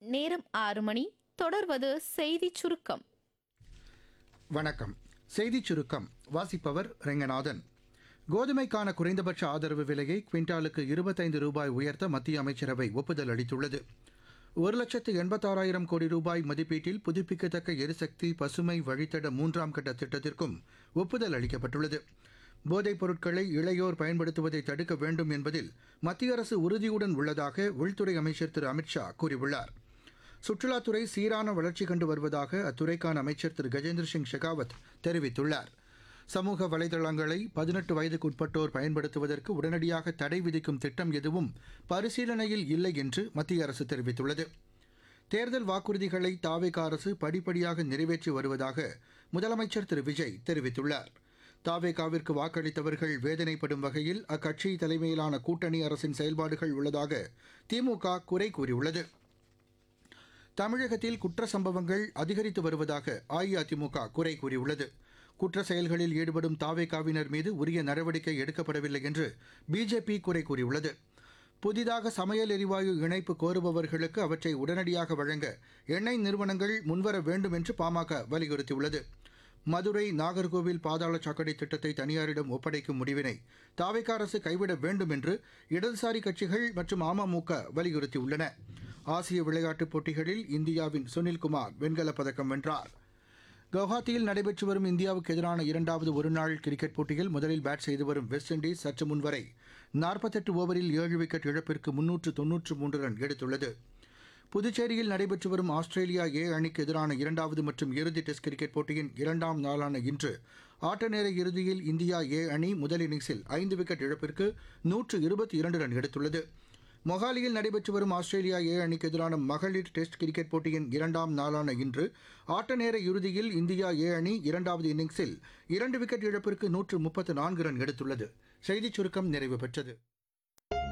நேரம் ஆறு மணி தொடர்வது செய்தி சுருக்கம் வணக்கம் செய்திச் சுருக்கம் வாசிப்பவர் ரெங்கநாதன் கோதுமைக்கான குறைந்தபட்ச ஆதரவு விலையை குவிண்டாலுக்கு இருபத்தைந்து ரூபாய் உயர்த்த மத்திய அமைச்சரவை ஒப்புதல் அளித்துள்ளது ஒரு லட்சத்து எண்பத்தாறாயிரம் கோடி ரூபாய் மதிப்பீட்டில் புதுப்பிக்கத்தக்க எரிசக்தி பசுமை வழித்தட மூன்றாம் கட்ட திட்டத்திற்கும் ஒப்புதல் அளிக்கப்பட்டுள்ளது போதைப் பொருட்களை இளையோர் பயன்படுத்துவதை தடுக்க வேண்டும் என்பதில் மத்திய அரசு உறுதியுடன் உள்ளதாக உள்துறை அமைச்சர் திரு அமித்ஷா கூறியுள்ளார் சுற்றுலாத்துறை சீரான வளர்ச்சி கண்டு வருவதாக அத்துறைக்கான அமைச்சர் திரு கஜேந்திர சிங் ஷெகாவத் தெரிவித்துள்ளார் சமூக வலைதளங்களை பதினெட்டு வயதுக்குட்பட்டோர் பயன்படுத்துவதற்கு உடனடியாக தடை விதிக்கும் திட்டம் எதுவும் பரிசீலனையில் இல்லை என்று மத்திய அரசு தெரிவித்துள்ளது தேர்தல் வாக்குறுதிகளை தாவேக அரசு படிப்படியாக நிறைவேற்றி வருவதாக முதலமைச்சர் திரு விஜய் தெரிவித்துள்ளார் தாவேகாவிற்கு வாக்களித்தவர்கள் வேதனைப்படும் வகையில் அக்கட்சி தலைமையிலான கூட்டணி அரசின் செயல்பாடுகள் உள்ளதாக திமுக குறை கூறியுள்ளது தமிழகத்தில் குற்ற சம்பவங்கள் அதிகரித்து வருவதாக அஇஅதிமுக குறை கூறியுள்ளது குற்ற செயல்களில் ஈடுபடும் தாவேகாவினர் மீது உரிய நடவடிக்கை எடுக்கப்படவில்லை என்று பிஜேபி குறை கூறியுள்ளது புதிதாக சமையல் எரிவாயு இணைப்பு கோருபவர்களுக்கு அவற்றை உடனடியாக வழங்க எண்ணெய் நிறுவனங்கள் முன்வர வேண்டும் என்று பாமக வலியுறுத்தியுள்ளது மதுரை நாகர்கோவில் பாதாள சாக்கடை திட்டத்தை தனியாரிடம் ஒப்படைக்கும் முடிவினை தாவேக அரசு கைவிட வேண்டும் என்று இடதுசாரி கட்சிகள் மற்றும் அமமுக வலியுறுத்தியுள்ளன ஆசிய விளையாட்டுப் போட்டிகளில் இந்தியாவின் சுனில்குமார் வெண்கலப் பதக்கம் வென்றார் கவுஹாத்தியில் நடைபெற்று வரும் இந்தியாவுக்கு எதிரான இரண்டாவது ஒருநாள் கிரிக்கெட் போட்டியில் முதலில் பேட் செய்து வரும் வெஸ்ட் இண்டீஸ் சற்று முன்வரை நாற்பத்தெட்டு ஓவரில் ஏழு விக்கெட் இழப்பிற்கு முன்னூற்று தொன்னூற்று மூன்று ரன் எடுத்துள்ளது புதுச்சேரியில் நடைபெற்று வரும் ஆஸ்திரேலியா ஏ அணிக்கு எதிரான இரண்டாவது மற்றும் இறுதி டெஸ்ட் கிரிக்கெட் போட்டியின் இரண்டாம் நாளான இன்று ஆட்ட நேர இறுதியில் இந்தியா ஏ அணி முதல் இன்னிங்ஸில் ஐந்து விக்கெட் இழப்பிற்கு நூற்று இருபத்தி இரண்டு ரன் எடுத்துள்ளது மொஹாலியில் நடைபெற்று வரும் ஆஸ்திரேலியா ஏ அணிக்கு எதிரான மகளிர் டெஸ்ட் கிரிக்கெட் போட்டியின் இரண்டாம் நாளான இன்று ஆட்ட நேர இறுதியில் இந்தியா ஏ அணி இரண்டாவது இன்னிங்ஸில் இரண்டு விக்கெட் இழப்பிற்கு நூற்று முப்பத்து நான்கு ரன் எடுத்துள்ளது செய்திச் சுருக்கம் நிறைவு பெற்றது